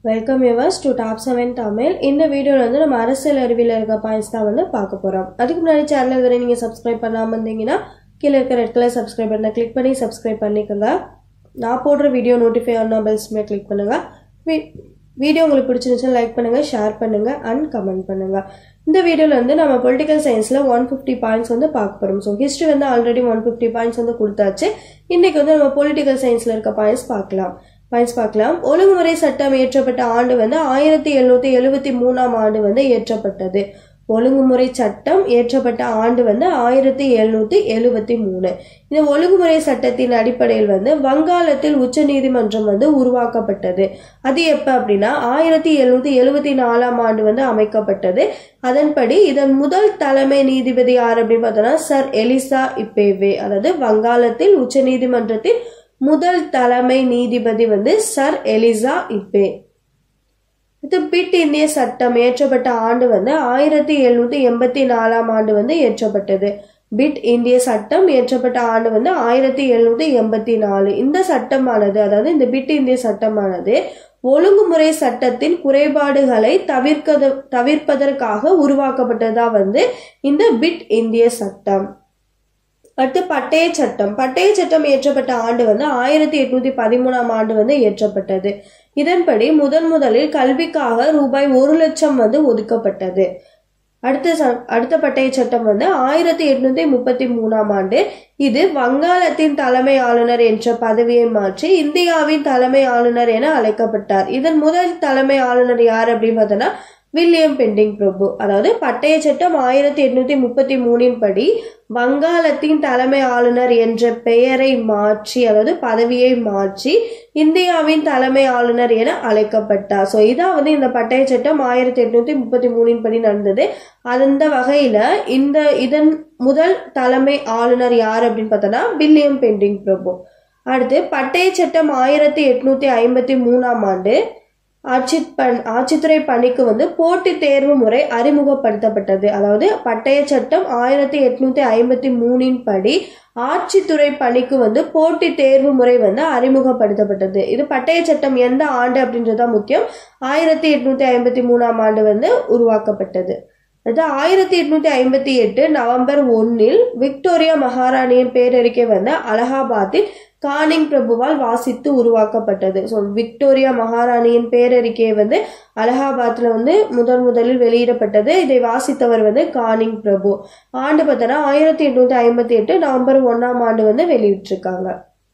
welcome yours to top seven Tamil இந்த வீடியோவில் வந்து நம்ம அரசியல் அறிவியல் இருக்க பாயிண்ட்ஸ் தான் வந்து பார்க்க போகிறோம் அதுக்கு முன்னாடி சேனல் வரை நீங்கள் சப்ஸ்கிரைப் பண்ணாமல் இருந்தீங்கன்னா கீழே இருக்க ரெட் கலர் சப்ஸ்கிரைப் பண்ண கிளிக் பண்ணி சப்ஸ்கிரைப் பண்ணிக்கோங்க நான் போடுற வீடியோ நோட்டிஃபை ஆன பெல்ஸ்மே கிளிக் பண்ணுங்கள் வீ- வீடியோ உங்களுக்கு பிடிச்சிருந்துச்சுன்னா லைக் பண்ணுங்கள் ஷேர் பண்ணுங்கள் அண்ட் கமெண்ட் பண்ணுங்கள் இந்த வீடியோவில் வந்து நம்ம பொலிட்டிக்கல் சயின்ஸில் ஒன் ஃபிஃப்டி பாயிண்ட்ஸ் வந்து பார்க்க போகிறோம் ஸோ ஹிஸ்ட்ரி வந்து ஆல்ரெடி ஒன் ஃபிஃப்டி பாயிண்ட்ஸ் வந்து கொடுத்தாச்சு இன்றைக்கி வந்து நம்ம பொலிட்டிக்கல் சயின்ஸில் இருக்க பாயிண்ட்ஸ் பார்க்கலாம் பாயிண்ட்ஸ் பார்க்கலாம் ஒழுங்குமுறை சட்டம் இயற்றப்பட்ட ஆண்டு வந்து ஆயிரத்தி எழுநூத்தி எழுபத்தி மூணாம் ஆண்டு வந்து இயற்றப்பட்டது ஒழுங்குமுறை சட்டம் இயற்றப்பட்ட ஆண்டு வந்து ஆயிரத்தி எழுநூத்தி எழுபத்தி மூணு இந்த ஒழுங்குமுறை சட்டத்தின் அடிப்படையில் வந்து வங்காளத்தில் உச்ச நீதிமன்றம் வந்து உருவாக்கப்பட்டது அது எப்ப அப்படின்னா ஆயிரத்தி எழுநூத்தி எழுபத்தி நாலாம் ஆண்டு வந்து அமைக்கப்பட்டது அதன்படி இதன் முதல் தலைமை நீதிபதி யார் அப்படின்னு பார்த்தோம்னா சர் எலிசா இப்பேவே அதாவது வங்காளத்தில் உச்ச நீதிமன்றத்தின் முதல் தலைமை நீதிபதி வந்து சர் எலிசா இப்பே இது பிட் இந்திய சட்டம் இயற்றப்பட்ட ஆண்டு வந்து ஆயிரத்தி எழுநூத்தி எண்பத்தி நாலாம் ஆண்டு வந்து இயற்றப்பட்டது பிட் இந்திய சட்டம் இயற்றப்பட்ட ஆண்டு வந்து ஆயிரத்தி எழுநூத்தி எண்பத்தி நாலு இந்த சட்டமானது அதாவது இந்த பிட் இந்திய சட்டமானது ஒழுங்குமுறை சட்டத்தின் குறைபாடுகளை தவிர்க்க தவிர்ப்பதற்காக உருவாக்கப்பட்டதா வந்து இந்த பிட் இந்திய சட்டம் அடுத்து பட்டய சட்டம் பட்டய சட்டம் இயற்றப்பட்ட ஆண்டு வந்து ஆயிரத்தி எட்நூத்தி பதிமூணாம் ஆண்டு வந்து இயற்றப்பட்டது இதன்படி முதன் முதலில் கல்விக்காக ரூபாய் ஒரு லட்சம் வந்து ஒதுக்கப்பட்டது அடுத்த ச- அடுத்த பட்டய சட்டம் வந்து ஆயிரத்தி எட்நூத்தி முப்பத்தி மூணாம் ஆண்டு இது வங்காளத்தின் தலைமை ஆளுநர் என்ற பதவியை மாற்றி இந்தியாவின் தலைமை ஆளுநர் என அழைக்கப்பட்டார் இதன் முதல் தலைமை ஆளுநர் யார் அப்படின்னு பார்த்தோன்னா வில்லியம் பெண்டிங் பிரபு அதாவது பட்டய சட்டம் ஆயிரத்தி எட்நூத்தி முப்பத்தி மூணின் படி வங்காளத்தின் தலைமை ஆளுநர் என்ற பெயரை மாற்றி அதாவது பதவியை மாற்றி இந்தியாவின் தலைமை ஆளுநர் என அழைக்கப்பட்டார் ஸோ இதான் வந்து இந்த பட்டய சட்டம் ஆயிரத்தி எட்நூத்தி முப்பத்தி மூணின் படி நடந்தது அந்த வகையில இந்த இதன் முதல் தலைமை ஆளுநர் யார் அப்படின்னு பார்த்தோன்னா வில்லியம் பெண்டிங் பிரபு அடுத்து பட்டய சட்டம் ஆயிரத்தி எட்நூத்தி ஐம்பத்தி மூணாம் ஆண்டு ஆட்சி பண் ஆட்சித்துறை பணிக்கு வந்து போட்டித் தேர்வு முறை அறிமுகப்படுத்தப்பட்டது அதாவது பட்டய சட்டம் ஆயிரத்தி எட்நூத்தி ஐம்பத்தி மூணின் படி ஆட்சித்துறை பணிக்கு வந்து போட்டித் தேர்வு முறை வந்து அறிமுகப்படுத்தப்பட்டது இது பட்டய சட்டம் எந்த ஆண்டு அப்படின்றதா முக்கியம் ஆயிரத்தி எட்நூத்தி ஐம்பத்தி மூணாம் ஆண்டு வந்து உருவாக்கப்பட்டது அது ஆயிரத்தி எட்நூத்தி ஐம்பத்தி எட்டு நவம்பர் ஒன்னில் விக்டோரியா மகாராணியின் பேரறிக்கை வந்து அலகாபாத்தில் கானிங் பிரபுவால் வாசித்து உருவாக்கப்பட்டது ஸோ விக்டோரியா மகாராணியின் பேரறிக்கையை வந்து அலகாபாத்தில் வந்து முதன் முதலில் வெளியிடப்பட்டது இதை வாசித்தவர் வந்து கானிங் பிரபு ஆண்டு பார்த்தோன்னா ஆயிரத்தி எட்நூத்தி ஐம்பத்தி எட்டு நவம்பர் ஒன்னாம் ஆண்டு வந்து வெளியிட்டிருக்காங்க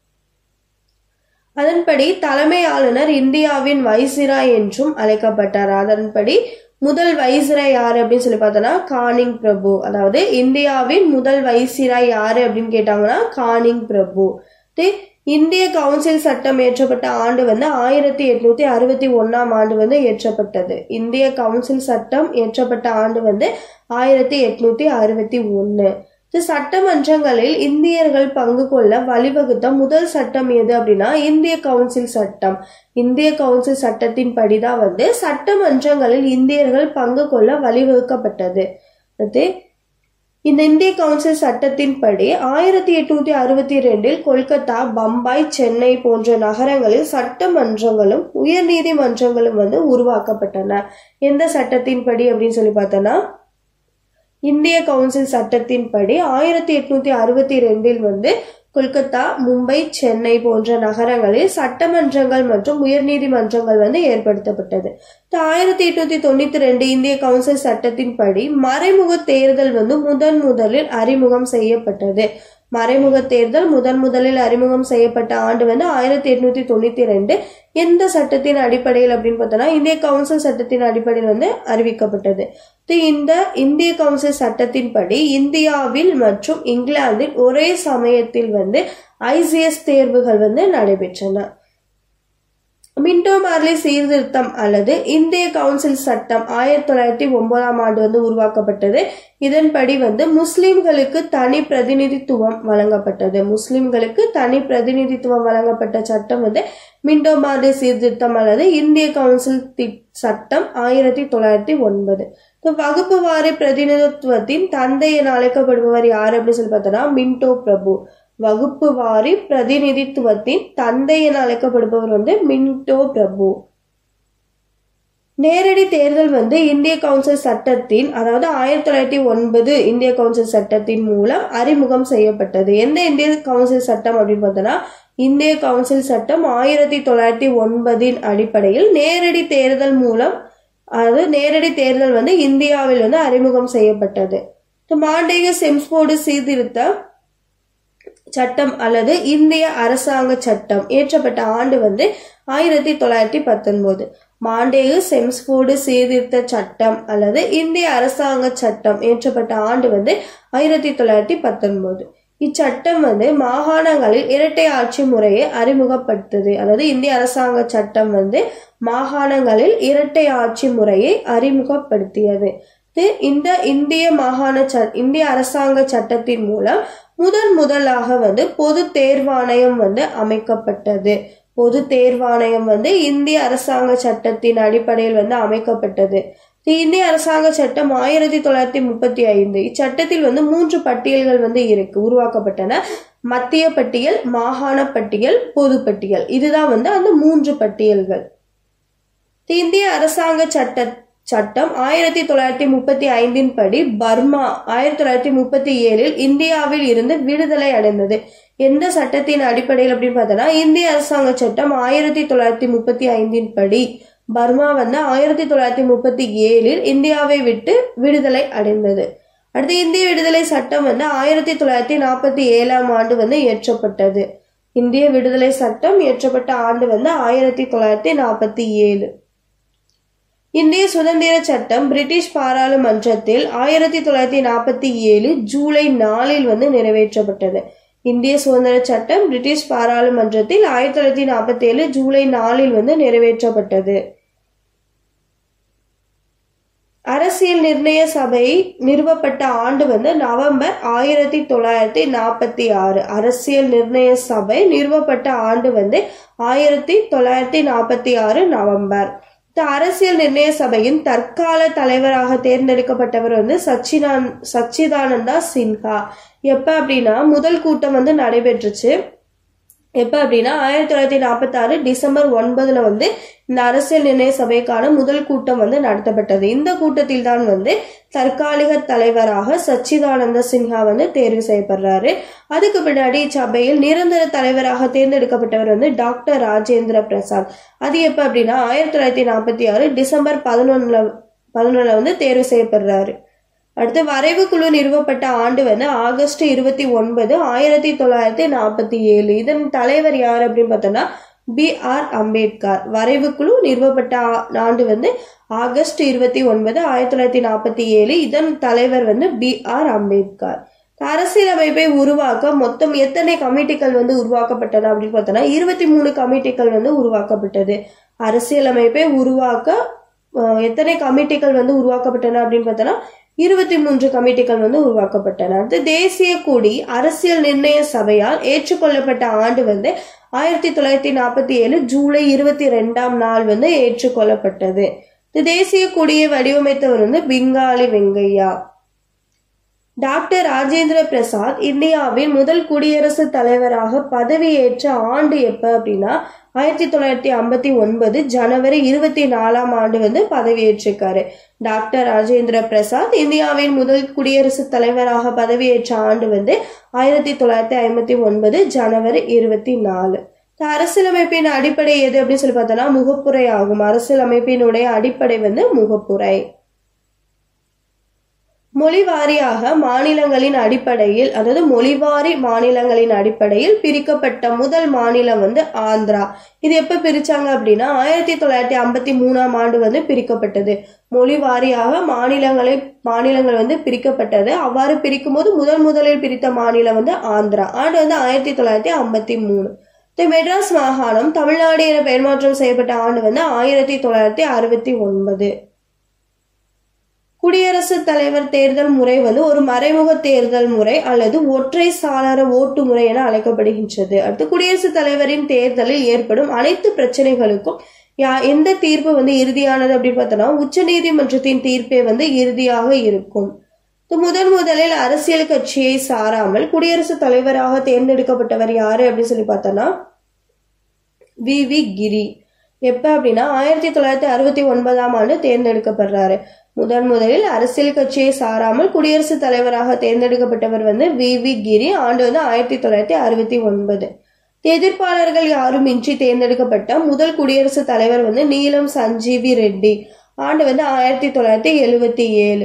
அதன்படி தலைமை ஆளுநர் இந்தியாவின் வைசிராய் என்றும் அழைக்கப்பட்டார் அதன்படி முதல் வைசிராய் யாரு அப்படின்னு சொல்லி பார்த்தோம்னா கானிங் பிரபு அதாவது இந்தியாவின் முதல் வைசிராய் யாரு அப்படின்னு கேட்டாங்கன்னா கானிங் பிரபு தி- இந்திய கவுன்சில் சட்டம் இயற்றப்பட்ட ஆண்டு வந்து ஆயிரத்தி எட்நூத்தி அறுபத்தி ஒன்னாம் ஆண்டு வந்து இயற்றப்பட்டது இந்திய கவுன்சில் சட்டம் இயற்றப்பட்ட ஆண்டு வந்து ஆயிரத்தி எட்நூத்தி அறுபத்தி ஒன்னு இது சட்டமன்றங்களில் இந்தியர்கள் பங்கு கொள்ள வழிவகுத்த முதல் சட்டம் எது அப்படின்னா இந்திய கவுன்சில் சட்டம் இந்திய கவுன்சில் சட்டத்தின் படிதான் வந்து சட்டமன்றங்களில் இந்தியர்கள் பங்கு கொள்ள வழிவகுக்கப்பட்டது அடுத்து இந்த இந்திய கவுன்சில் சட்டத்தின்படி ஆயிரத்தி எட்நூத்தி அறுபத்தி ரெண்டில் கொல்கத்தா பம்பாய் சென்னை போன்ற நகரங்களில் சட்டமன்றங்களும் உயர்நீதிமன்றங்களும் வந்து உருவாக்கப்பட்டன எந்த சட்டத்தின்படி அப்படின்னு சொல்லி பார்த்தோன்னா இந்திய கவுன்சில் சட்டத்தின்படி ஆயிரத்தி எட்நூத்தி அறுபத்தி ரெண்டில் வந்து கொல்கத்தா மும்பை சென்னை போன்ற நகரங்களில் சட்டமன்றங்கள் மற்றும் உயர்நீதிமன்றங்கள் வந்து ஏற்படுத்தப்பட்டது ஆயிரத்தி எட்நூத்தி தொண்ணூத்தி ரெண்டு இந்திய கவுன்சில் சட்டத்தின்படி மறைமுக தேர்தல் வந்து முதன் முதலில் அறிமுகம் செய்யப்பட்டது மறைமுக தேர்தல் முதன் முதலில் அறிமுகம் செய்யப்பட்ட ஆண்டு வந்து ஆயிரத்தி எட்நூத்தி தொண்ணூத்தி ரெண்டு எந்த சட்டத்தின் அடிப்படையில் அப்படின்னு பார்த்தோம்னா இந்திய கவுன்சில் சட்டத்தின் அடிப்படையில் வந்து அறிவிக்கப்பட்டது இது இந்த இந்திய கவுன்சில் சட்டத்தின்படி இந்தியாவில் மற்றும் இங்கிலாந்தில் ஒரே சமயத்தில் வந்து ஐசிஎஸ் தேர்வுகள் வந்து நடைபெற்றன மின்டோ மார்லி சீர்திருத்தம் அல்லது இந்திய கவுன்சில் சட்டம் ஆயிரத்தி தொள்ளாயிரத்தி ஒன்பதாம் ஆண்டு வந்து உருவாக்கப்பட்டது இதன்படி வந்து முஸ்லிம்களுக்கு தனி பிரதிநிதித்துவம் வழங்கப்பட்டது முஸ்லிம்களுக்கு தனி பிரதிநிதித்துவம் வழங்கப்பட்ட சட்டம் வந்து மின்டோ மார்லி சீர்திருத்தம் அல்லது இந்திய கவுன்சில் தி- சட்டம் ஆயிரத்தி தொள்ளாயிரத்தி ஒன்பது So, வகுப்பு வாரி பிரதிநிதித்துவத்தின் தந்தை என அழைக்கப்படுபவர் யார் அப்படின்னு சொல்லி பார்த்தோம்னா மின்டோ பிரபு வகுப்பு வாரி பிரதிநிதித்துவத்தின் தந்தை என அழைக்கப்படுபவர் வந்து மின்டோ பிரபு நேரடி தேர்தல் வந்து இந்திய கவுன்சில் சட்டத்தின் அதாவது ஆயிரத்தி தொள்ளாயிரத்தி ஒன்பது இந்திய கவுன்சில் சட்டத்தின் மூலம் அறிமுகம் செய்யப்பட்டது எந்த இந்திய கவுன்சில் சட்டம் அப்படின்னு பார்த்தோன்னா இந்திய கவுன்சில் சட்டம் ஆயிரத்தி தொள்ளாயிரத்தி ஒன்பதின் அடிப்படையில் நேரடி தேர்தல் மூலம் அதாவது நேரடி தேர்தல் வந்து இந்தியாவில் வந்து அறிமுகம் செய்யப்பட்டது மாண்டேக செம்ஸ்போர்டு சீர்திருத்த சட்டம் அல்லது இந்திய அரசாங்க சட்டம் இயற்றப்பட்ட ஆண்டு வந்து ஆயிரத்தி தொள்ளாயிரத்தி பத்தொன்பது மாண்டேகு செம்ஸ்போர்டு சீர்திருத்த சட்டம் அல்லது இந்திய அரசாங்க சட்டம் இயற்றப்பட்ட ஆண்டு வந்து ஆயிரத்தி தொள்ளாயிரத்தி பத்தொன்பது இச்சட்டம் வந்து மாகாணங்களில் இரட்டை ஆட்சி முறையை அறிமுகப்படுத்துது அதாவது இந்திய அரசாங்க சட்டம் வந்து மாகாணங்களில் இரட்டை ஆட்சி முறையை அறிமுகப்படுத்தியது இந்த இந்திய மாகாண ச இந்திய அரசாங்க சட்டத்தின் மூலம் முதன் முதலாக வந்து பொது தேர்வாணையம் வந்து அமைக்கப்பட்டது பொது தேர்வாணையம் வந்து இந்திய அரசாங்க சட்டத்தின் அடிப்படையில் வந்து அமைக்கப்பட்டது இந்திய அரசாங்க சட்டம் ஆயிரத்தி தொள்ளாயிரத்தி முப்பத்தி ஐந்து இச்சட்டத்தில் வந்து மூன்று பட்டியல்கள் வந்து இருக்கு உருவாக்கப்பட்டன மத்திய பட்டியல் மாகாண பட்டியல் பொது பட்டியல் இதுதான் வந்து அந்த மூன்று பட்டியல்கள் இந்திய அரசாங்க சட்ட சட்டம் ஆயிரத்தி தொள்ளாயிரத்தி முப்பத்தி ஐந்தின் படி பர்மா ஆயிரத்தி தொள்ளாயிரத்தி முப்பத்தி ஏழில் இந்தியாவில் இருந்து விடுதலை அடைந்தது எந்த சட்டத்தின் அடிப்படையில் அப்படின்னு பார்த்தோன்னா இந்திய அரசாங்க சட்டம் ஆயிரத்தி தொள்ளாயிரத்தி முப்பத்தி ஐந்தின் படி பர்மா வந்து ஆயிரத்தி தொள்ளாயிரத்தி முப்பத்தி ஏழில் இந்தியாவை விட்டு விடுதலை அடைந்தது அடுத்து இந்திய விடுதலை சட்டம் வந்து ஆயிரத்தி தொள்ளாயிரத்தி நாற்பத்தி ஏழாம் ஆண்டு வந்து இயற்றப்பட்டது இந்திய விடுதலை சட்டம் இயற்றப்பட்ட ஆண்டு வந்து ஆயிரத்தி தொள்ளாயிரத்தி நாற்பத்தி ஏழு இந்திய சுதந்திர சட்டம் பிரிட்டிஷ் பாராளுமன்றத்தில் ஆயிரத்தி தொள்ளாயிரத்தி நாற்பத்தி ஏழு ஜூலை நாலில் வந்து நிறைவேற்றப்பட்டது இந்திய சுதந்திர சட்டம் பிரிட்டிஷ் பாராளுமன்றத்தில் ஆயிரத்தி தொள்ளாயிரத்தி நாற்பத்தி ஏழு ஜூலை நாலில் வந்து நிறைவேற்றப்பட்டது அரசியல் நிர்ணய சபை நிறுவப்பட்ட ஆண்டு வந்து நவம்பர் ஆயிரத்தி தொள்ளாயிரத்தி நாற்பத்தி ஆறு அரசியல் நிர்ணய சபை நிறுவப்பட்ட ஆண்டு வந்து ஆயிரத்தி தொள்ளாயிரத்தி நாற்பத்தி ஆறு நவம்பர் அரசியல் நிர்ணய சபையின் தற்கால தலைவராக தேர்ந்தெடுக்கப்பட்டவர் வந்து சச்சிதான் சச்சிதானந்தா சின்ஹா எப்ப அப்படின்னா முதல் கூட்டம் வந்து நடைபெற்றுச்சு எப்ப அப்படின்னா ஆயிரத்தி தொள்ளாயிரத்தி நாற்பத்தி ஆறு டிசம்பர் ஒன்பதுல வந்து இந்த அரசியல் நிர்ணய சபைக்கான முதல் கூட்டம் வந்து நடத்தப்பட்டது இந்த கூட்டத்தில் தான் வந்து தற்காலிக தலைவராக சச்சிதானந்த சின்ஹா வந்து தேர்வு செய்யப்படுறாரு அதுக்கு பின்னாடி இச்சபையில் நிரந்தர தலைவராக தேர்ந்தெடுக்கப்பட்டவர் வந்து டாக்டர் ராஜேந்திர பிரசாத் அது எப்ப அப்படின்னா ஆயிரத்தி தொள்ளாயிரத்தி நாற்பத்தி ஆறு டிசம்பர் பதினொன்னுல பதினொன்னுல வந்து தேர்வு செய்யப்படுறாரு அடுத்து வரைவு குழு நிறுவப்பட்ட ஆண்டு வந்து ஆகஸ்ட் இருபத்தி ஒன்பது ஆயிரத்தி தொள்ளாயிரத்தி நாற்பத்தி ஏழு இதன் தலைவர் யார் அப்படின்னு பார்த்தோம்னா பி ஆர் அம்பேத்கர் வரைவு குழு நிறுவப்பட்ட ஆண்டு வந்து ஆகஸ்ட் இருபத்தி ஒன்பது ஆயிரத்தி தொள்ளாயிரத்தி நாற்பத்தி ஏழு இதன் தலைவர் வந்து பி ஆர் அம்பேத்கர் அரசியலமைப்பை உருவாக்க மொத்தம் எத்தனை கமிட்டிகள் வந்து உருவாக்கப்பட்டன அப்படின்னு பார்த்தோம்னா இருபத்தி மூணு கமிட்டிகள் வந்து உருவாக்கப்பட்டது அரசியலமைப்பை உருவாக்க எத்தனை கமிட்டிகள் வந்து உருவாக்கப்பட்டன அப்படின்னு பார்த்தோம்னா இருபத்தி மூன்று கமிட்டிகள் வந்து உருவாக்கப்பட்டன அடுத்து தேசிய கொடி அரசியல் நிர்ணய சபையால் ஏற்றுக்கொள்ளப்பட்ட ஆண்டு வந்து ஆயிரத்தி தொள்ளாயிரத்தி நாற்பத்தி ஏழு ஜூலை இருபத்தி ரெண்டாம் நாள் வந்து ஏற்றுக்கொள்ளப்பட்டது தேசிய கொடியை வடிவமைத்தவர் வந்து பெங்காலி வெங்கையா டாக்டர் ராஜேந்திர பிரசாத் இந்தியாவின் முதல் குடியரசுத் தலைவராக பதவியேற்ற ஆண்டு எப்ப அப்படின்னா ஆயிரத்தி தொள்ளாயிரத்தி ஐம்பத்தி ஒன்பது ஜனவரி இருபத்தி நாலாம் ஆண்டு வந்து பதவியேற்றிருக்காரு டாக்டர் ராஜேந்திர பிரசாத் இந்தியாவின் முதல் குடியரசுத் தலைவராக பதவியேற்ற ஆண்டு வந்து ஆயிரத்தி தொள்ளாயிரத்தி ஐம்பத்தி ஒன்பது ஜனவரி இருபத்தி நாலு அரசியலமைப்பின் அடிப்படை எது அப்படின்னு சொல்லி பார்த்தோம்னா முகப்புரை ஆகும் அரசியலமைப்பினுடைய அடிப்படை வந்து முகப்புரை மொழி வாரியாக மாநிலங்களின் அடிப்படையில் அதாவது மொழிவாரி மாநிலங்களின் அடிப்படையில் பிரிக்கப்பட்ட முதல் மாநிலம் வந்து ஆந்திரா இது எப்ப பிரிச்சாங்க அப்படின்னா ஆயிரத்தி தொள்ளாயிரத்தி ஐம்பத்தி மூணாம் ஆண்டு வந்து பிரிக்கப்பட்டது மொழி வாரியாக மாநிலங்களை மாநிலங்கள் வந்து பிரிக்கப்பட்டது அவ்வாறு பிரிக்கும் போது முதல் முதலில் பிரித்த மாநிலம் வந்து ஆந்திரா ஆண்டு வந்து ஆயிரத்தி தொள்ளாயிரத்தி ஐம்பத்தி மூணு மெட்ராஸ் மாகாணம் தமிழ்நாடு என பெயர் மாற்றம் செய்யப்பட்ட ஆண்டு வந்து ஆயிரத்தி தொள்ளாயிரத்தி அறுபத்தி ஒன்பது குடியரசுத் தலைவர் தேர்தல் முறை வந்து ஒரு மறைமுக தேர்தல் முறை அல்லது ஒற்றை சாளர ஓட்டு முறை என அழைக்கப்படுகின்றது அடுத்து குடியரசுத் தலைவரின் தேர்தலில் ஏற்படும் அனைத்து பிரச்சனைகளுக்கும் யா எந்த தீர்ப்பு வந்து இறுதியானது அப்படின்னு பார்த்தோம்னா உச்ச நீதிமன்றத்தின் தீர்ப்பே வந்து இறுதியாக இருக்கும் முதன் முதலில் அரசியல் கட்சியை சாராமல் குடியரசுத் தலைவராக தேர்ந்தெடுக்கப்பட்டவர் யாரு அப்படின்னு சொல்லி பார்த்தோம்னா வி வி கிரி எப்ப அப்படின்னா ஆயிரத்தி தொள்ளாயிரத்தி அறுபத்தி ஒன்பதாம் ஆண்டு தேர்ந்தெடுக்கப்படுறாரு முதன் முதலில் அரசியல் கட்சியை சாராமல் குடியரசுத் தலைவராக தேர்ந்தெடுக்கப்பட்டவர் வந்து வி வி கிரி ஆண்டு வந்து ஆயிரத்தி தொள்ளாயிரத்தி அறுபத்தி ஒன்பது எதிர்ப்பாளர்கள் யாரும் இன்றி தேர்ந்தெடுக்கப்பட்ட முதல் குடியரசுத் தலைவர் வந்து நீலம் சஞ்சீவி ரெட்டி ஆண்டு வந்து ஆயிரத்தி தொள்ளாயிரத்தி எழுவத்தி ஏழு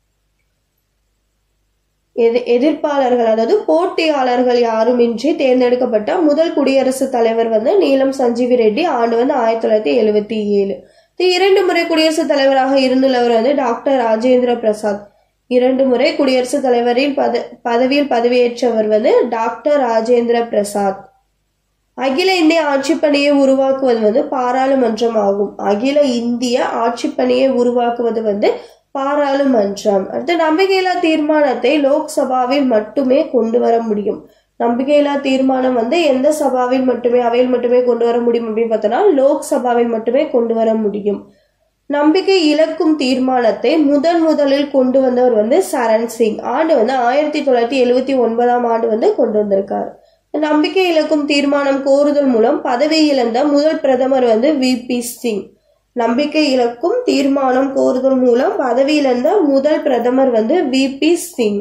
எதி எதிர்ப்பாளர்கள் அதாவது போட்டியாளர்கள் யாருமின்றி தேர்ந்தெடுக்கப்பட்ட முதல் குடியரசுத் தலைவர் வந்து நீலம் சஞ்சீவி ரெட்டி ஆண்டு வந்து ஆயிரத்தி தொள்ளாயிரத்தி எழுவத்தி ஏழு இரண்டு முறை குடியரசுத் தலைவராக இருந்துள்ளவர் வந்து டாக்டர் ராஜேந்திர பிரசாத் இரண்டு முறை குடியரசுத் தலைவரின் பத பதவியில் பதவியேற்றவர் வந்து டாக்டர் ராஜேந்திர பிரசாத் அகில இந்திய ஆட்சிப்பணியை உருவாக்குவது வந்து பாராளுமன்றம் ஆகும் அகில இந்திய ஆட்சிப்பணியை உருவாக்குவது வந்து பாராளுமன்றம் அடுத்து நம்பிக்கையில்லா தீர்மானத்தை லோக்சபாவில் மட்டுமே கொண்டு வர முடியும் நம்பிக்கையில்லா தீர்மானம் வந்து எந்த சபாவில் மட்டுமே அவையில் மட்டுமே கொண்டு வர முடியும் அப்படின்னு பார்த்தோம்னா லோக்சபாவில் மட்டுமே கொண்டு வர முடியும் நம்பிக்கை இழக்கும் தீர்மானத்தை முதன் முதலில் கொண்டு வந்தவர் வந்து சரண் சிங் ஆண்டு வந்து ஆயிரத்தி தொள்ளாயிரத்தி எழுவத்தி ஒன்பதாம் ஆண்டு வந்து கொண்டு வந்திருக்காரு நம்பிக்கை இழக்கும் தீர்மானம் கோருதல் மூலம் பதவி இழந்த முதல் பிரதமர் வந்து வி பி சிங் நம்பிக்கை இழக்கும் தீர்மானம் கோருதல் மூலம் பதவி இழந்த முதல் பிரதமர் வந்து வி பி சிங்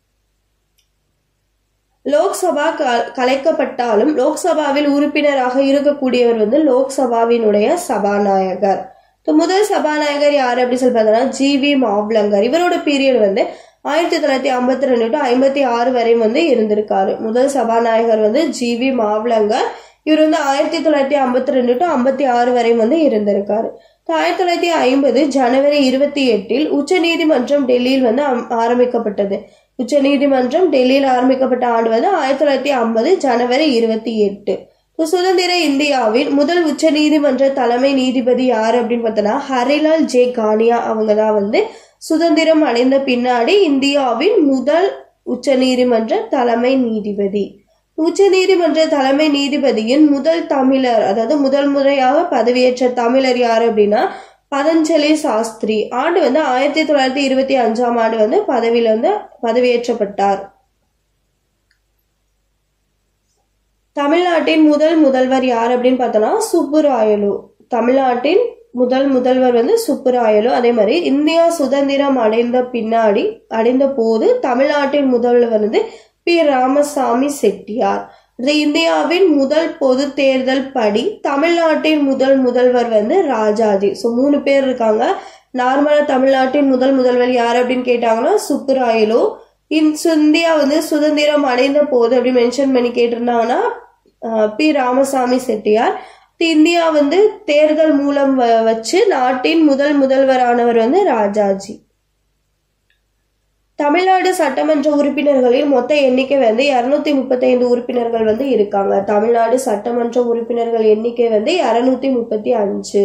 லோக்சபா கலைக்கப்பட்டாலும் லோக்சபாவில் உறுப்பினராக இருக்கக்கூடியவர் வந்து லோக்சபாவினுடைய சபாநாயகர் முதல் சபாநாயகர் யார் அப்படின்னு சொல்லி பார்த்தோம்னா ஜி வி மாவ்லங்கர் இவரோட பீரியட் வந்து ஆயிரத்தி தொள்ளாயிரத்தி ஐம்பத்தி ரெண்டு டு ஐம்பத்தி ஆறு வரை வந்து இருந்திருக்காரு முதல் சபாநாயகர் வந்து ஜி வி மாவ்லங்கர் இவர் வந்து ஆயிரத்தி தொள்ளாயிரத்தி ஐம்பத்தி ரெண்டு டு ஐம்பத்தி ஆறு வரை வந்து இருந்திருக்காரு ஆயிரத்தி தொள்ளாயிரத்தி ஐம்பது ஜனவரி இருபத்தி எட்டில் உச்ச நீதிமன்றம் டெல்லியில் வந்து ஆரம்பிக்கப்பட்டது உச்ச நீதிமன்றம் டெல்லியில் ஆரம்பிக்கப்பட்ட ஆண்டு வந்து ஆயிரத்தி தொள்ளாயிரத்தி ஐம்பது ஜனவரி இருபத்தி எட்டு சுதந்திர இந்தியாவின் முதல் உச்ச நீதிமன்ற தலைமை நீதிபதி யார் அப்படின்னு பார்த்தோன்னா ஹரிலால் ஜே கானியா அவங்க தான் வந்து சுதந்திரம் அடைந்த பின்னாடி இந்தியாவின் முதல் உச்ச நீதிமன்ற தலைமை நீதிபதி உச்ச நீதிமன்ற தலைமை நீதிபதியின் முதல் தமிழர் அதாவது முதல் முறையாக பதவியேற்ற தமிழர் யார் அப்படின்னா பதஞ்சலி சாஸ்திரி ஆண்டு வந்து ஆயிரத்தி தொள்ளாயிரத்தி இருபத்தி அஞ்சாம் ஆண்டு வந்து பதவியில வந்து பதவியேற்றப்பட்டார் தமிழ்நாட்டின் முதல் முதல்வர் யார் அப்படின்னு பார்த்தோம்னா சுப்புராயலு தமிழ்நாட்டின் முதல் முதல்வர் வந்து சுப்புராயலு அதே மாதிரி இந்தியா சுதந்திரம் அடைந்த பின்னாடி அடைந்த போது தமிழ்நாட்டின் முதல்வர் வந்து பி ராமசாமி செட்டியார் இது இந்தியாவின் முதல் பொது தேர்தல் படி தமிழ்நாட்டின் முதல் முதல்வர் வந்து ராஜாஜி ஸோ மூணு பேர் இருக்காங்க நார்மலாக தமிழ்நாட்டின் முதல் முதல்வர் யார் அப்படின்னு கேட்டாங்கன்னா சுப்புராயலு இந்தியா வந்து சுதந்திரம் அடைந்த போது அப்படி மென்ஷன் பண்ணி கேட்டிருந்தாங்கன்னா பி ராமசாமி செட்டியார் இந்தியா வந்து தேர்தல் மூலம் வச்சு நாட்டின் முதல் முதல்வரானவர் வந்து ராஜாஜி தமிழ்நாடு சட்டமன்ற உறுப்பினர்களின் மொத்த எண்ணிக்கை வந்து இருநூத்தி முப்பத்தி ஐந்து உறுப்பினர்கள் வந்து இருக்காங்க தமிழ்நாடு சட்டமன்ற உறுப்பினர்கள் எண்ணிக்கை வந்து இருநூத்தி முப்பத்தி அஞ்சு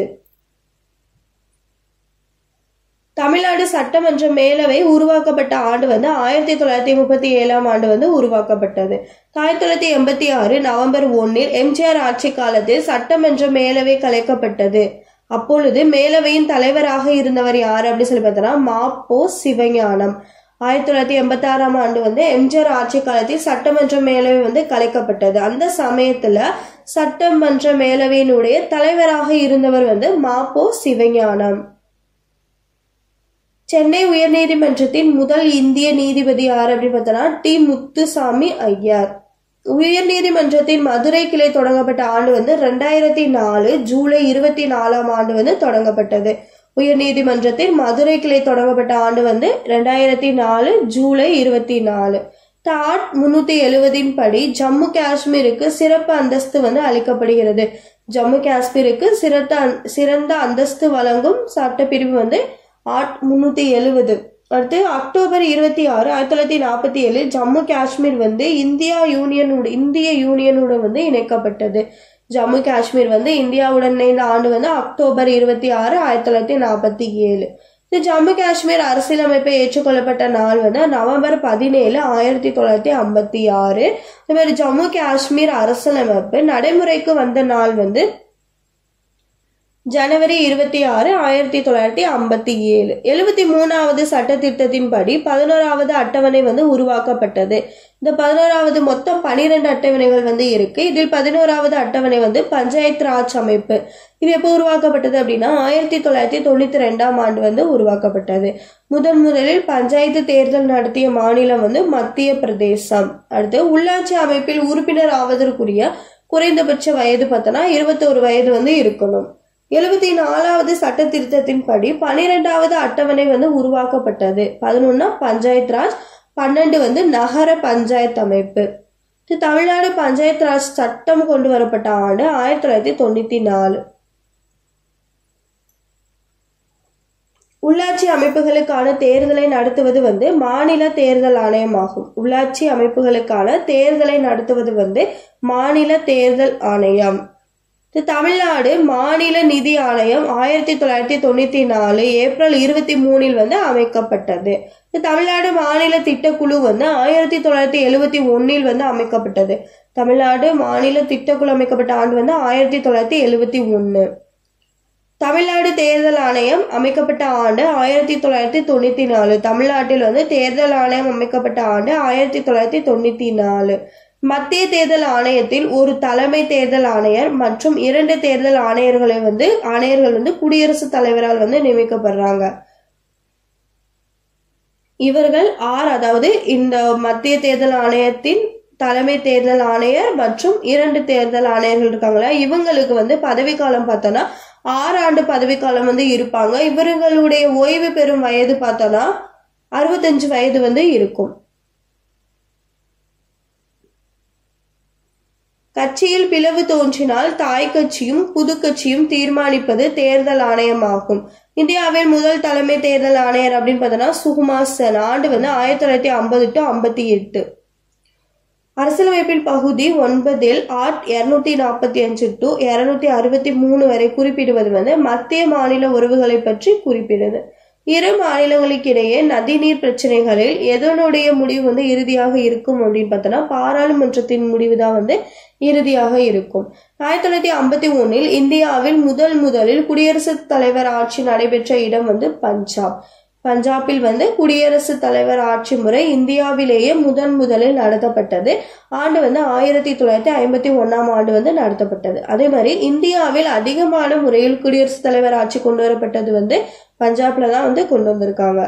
தமிழ்நாடு சட்டமன்ற மேலவை உருவாக்கப்பட்ட ஆண்டு வந்து ஆயிரத்தி தொள்ளாயிரத்தி முப்பத்தி ஏழாம் ஆண்டு வந்து உருவாக்கப்பட்டது ஆயிரத்தி தொள்ளாயிரத்தி எண்பத்தி ஆறு நவம்பர் ஒன்னில் எம்ஜிஆர் ஆட்சி காலத்தில் சட்டமன்ற மேலவை கலைக்கப்பட்டது அப்பொழுது மேலவையின் தலைவராக இருந்தவர் யார் அப்படின்னு சொல்லி பார்த்தோம்னா மாப்போ சிவஞானம் ஆயிரத்தி தொள்ளாயிரத்தி எண்பத்தி ஆறாம் ஆண்டு வந்து எம்ஜிஆர் ஆட்சி காலத்தில் சட்டமன்ற மேலவை வந்து கலைக்கப்பட்டது அந்த சமயத்துல சட்டமன்ற மேலவையினுடைய தலைவராக இருந்தவர் வந்து மாப்போ சிவஞானம் சென்னை உயர்நீதிமன்றத்தின் முதல் இந்திய நீதிபதி யார் அப்படின்னு பார்த்தோம்னா டி முத்துசாமி ஐயர் உயர்நீதிமன்றத்தின் மதுரை கிளை தொடங்கப்பட்ட ஆண்டு வந்து ரெண்டாயிரத்தி நாலு ஜூலை இருபத்தி நாலாம் ஆண்டு வந்து தொடங்கப்பட்டது உயர்நீதிமன்றத்தின் மதுரை கிளை தொடங்கப்பட்ட ஆண்டு வந்து ரெண்டாயிரத்தி நாலு ஜூலை இருபத்தி நாலு டாட் முன்னூத்தி எழுவதின் படி ஜம்மு காஷ்மீருக்கு சிறப்பு அந்தஸ்து வந்து அளிக்கப்படுகிறது ஜம்மு காஷ்மீருக்கு சிறந்த சிறந்த அந்தஸ்து வழங்கும் சட்டப்பிரிவு வந்து ஆட் முன்னூத்தி எழுவது அடுத்து அக்டோபர் இருபத்தி ஆறு ஆயிரத்தி தொள்ளாயிரத்தி நாற்பத்தி ஏழில் ஜம்மு காஷ்மீர் வந்து இந்தியா யூனியனோட இந்திய யூனியனோட வந்து இணைக்கப்பட்டது ஜம்மு காஷ்மீர் வந்து இந்தியாவுடன் இணைந்த ஆண்டு வந்து அக்டோபர் இருபத்தி ஆறு ஆயிரத்தி தொள்ளாயிரத்தி நாற்பத்தி ஏழு இது ஜம்மு காஷ்மீர் அரசியலமைப்பை ஏற்றுக்கொள்ளப்பட்ட நாள் வந்து நவம்பர் பதினேழு ஆயிரத்தி தொள்ளாயிரத்தி ஐம்பத்தி ஆறு இந்த மாதிரி ஜம்மு காஷ்மீர் அரசியலமைப்பு நடைமுறைக்கு வந்த நாள் வந்து ஜனவரி இருபத்தி ஆறு ஆயிரத்தி தொள்ளாயிரத்தி ஐம்பத்தி ஏழு எழுபத்தி மூணாவது சட்ட திட்டத்தின்படி பதினோராவது அட்டவணை வந்து உருவாக்கப்பட்டது இந்த பதினோராவது மொத்தம் பனிரெண்டு அட்டவணைகள் வந்து இருக்கு இதில் பதினோராவது அட்டவணை வந்து பஞ்சாயத்து ராஜ் அமைப்பு இது எப்போ உருவாக்கப்பட்டது அப்படின்னா ஆயிரத்தி தொள்ளாயிரத்தி தொண்ணூத்தி ரெண்டாம் ஆண்டு வந்து உருவாக்கப்பட்டது முதன் முதலில் பஞ்சாயத்து தேர்தல் நடத்திய மாநிலம் வந்து மத்திய பிரதேசம் அடுத்து உள்ளாட்சி அமைப்பில் உறுப்பினர் ஆவதற்குரிய குறைந்தபட்ச வயது பார்த்தோன்னா இருபத்தோரு வயது வந்து இருக்கணும் எழுபத்தி நாலாவது சட்ட திருத்தத்தின்படி பனிரெண்டாவது அட்டவணை வந்து உருவாக்கப்பட்டது பதினொன்னா பஞ்சாயத் ராஜ் பன்னெண்டு வந்து நகர பஞ்சாயத்து அமைப்பு இது தமிழ்நாடு பஞ்சாயத்து ராஜ் சட்டம் கொண்டு வரப்பட்ட ஆண்டு ஆயிரத்தி தொள்ளாயிரத்தி தொண்ணூத்தி நாலு உள்ளாட்சி அமைப்புகளுக்கான தேர்தலை நடத்துவது வந்து மாநில தேர்தல் ஆணையமாகும் உள்ளாட்சி அமைப்புகளுக்கான தேர்தலை நடத்துவது வந்து மாநில தேர்தல் ஆணையம் இது தமிழ்நாடு மாநில நிதி ஆணையம் ஆயிரத்தி தொள்ளாயிரத்தி தொண்ணூத்தி நாலு ஏப்ரல் இருபத்தி மூணில் வந்து அமைக்கப்பட்டது இது தமிழ்நாடு மாநில திட்டக்குழு வந்து ஆயிரத்தி தொள்ளாயிரத்தி எழுவத்தி ஒன்னில் வந்து அமைக்கப்பட்டது தமிழ்நாடு மாநில திட்டக்குழு அமைக்கப்பட்ட ஆண்டு வந்து ஆயிரத்தி தொள்ளாயிரத்தி எழுவத்தி ஒன்று தமிழ்நாடு தேர்தல் ஆணையம் அமைக்கப்பட்ட ஆண்டு ஆயிரத்தி தொள்ளாயிரத்தி தொண்ணூத்தி நாலு தமிழ்நாட்டில் வந்து தேர்தல் ஆணையம் அமைக்கப்பட்ட ஆண்டு ஆயிரத்தி தொள்ளாயிரத்தி தொண்ணூத்தி நாலு மத்திய தேர்தல் ஆணையத்தில் ஒரு தலைமை தேர்தல் ஆணையர் மற்றும் இரண்டு தேர்தல் ஆணையர்களை வந்து ஆணையர்கள் வந்து குடியரசுத் தலைவரால் வந்து நியமிக்கப்படுறாங்க இவர்கள் ஆர் அதாவது இந்த மத்திய தேர்தல் ஆணையத்தின் தலைமை தேர்தல் ஆணையர் மற்றும் இரண்டு தேர்தல் ஆணையர்கள் இருக்காங்களா இவங்களுக்கு வந்து பதவிக்காலம் பார்த்தோன்னா ஆறு ஆண்டு பதவிக்காலம் வந்து இருப்பாங்க இவர்களுடைய ஓய்வு பெறும் வயது பார்த்தோன்னா அறுபத்தஞ்சு வயது வந்து இருக்கும் கட்சியில் பிளவு தோன்றினால் தாய் கட்சியும் புது கட்சியும் தீர்மானிப்பது தேர்தல் ஆணையமாகும் இந்தியாவில் முதல் தலைமை தேர்தல் ஆணையர் அப்படின்னு பார்த்தோன்னா சுகுமார் சென் ஆண்டு வந்து ஆயிரத்தி தொள்ளாயிரத்தி ஐம்பது டு ஐம்பத்தி எட்டு அரசியலமைப்பின் பகுதி ஒன்பதில் ஆர்ட் இருநூத்தி நாற்பத்தி அஞ்சு டு இருநூத்தி அறுபத்தி மூணு வரை குறிப்பிடுவது வந்து மத்திய மாநில உறவுகளை பற்றி குறிப்பிடுது இரு மாநிலங்களுக்கிடையே நதிநீர் பிரச்சனைகளில் எதனுடைய முடிவு வந்து இறுதியாக இருக்கும் அப்படின்னு பார்த்தோன்னா பாராளுமன்றத்தின் முடிவு தான் வந்து இறுதியாக இருக்கும் ஆயிரத்தி தொள்ளாயிரத்தி ஐம்பத்தி ஒன்னில் இந்தியாவில் முதல் முதலில் குடியரசுத் தலைவர் ஆட்சி நடைபெற்ற இடம் வந்து பஞ்சாப் பஞ்சாபில் வந்து குடியரசுத் தலைவர் ஆட்சி முறை இந்தியாவிலேயே முதன் முதலில் நடத்தப்பட்டது ஆண்டு வந்து ஆயிரத்தி தொள்ளாயிரத்தி ஐம்பத்தி ஒன்னாம் ஆண்டு வந்து நடத்தப்பட்டது அதே மாதிரி இந்தியாவில் அதிகமான முறையில் குடியரசுத் தலைவர் ஆட்சி கொண்டு வரப்பட்டது வந்து பஞ்சாப்ல தான் வந்து கொண்டு வந்திருக்காங்க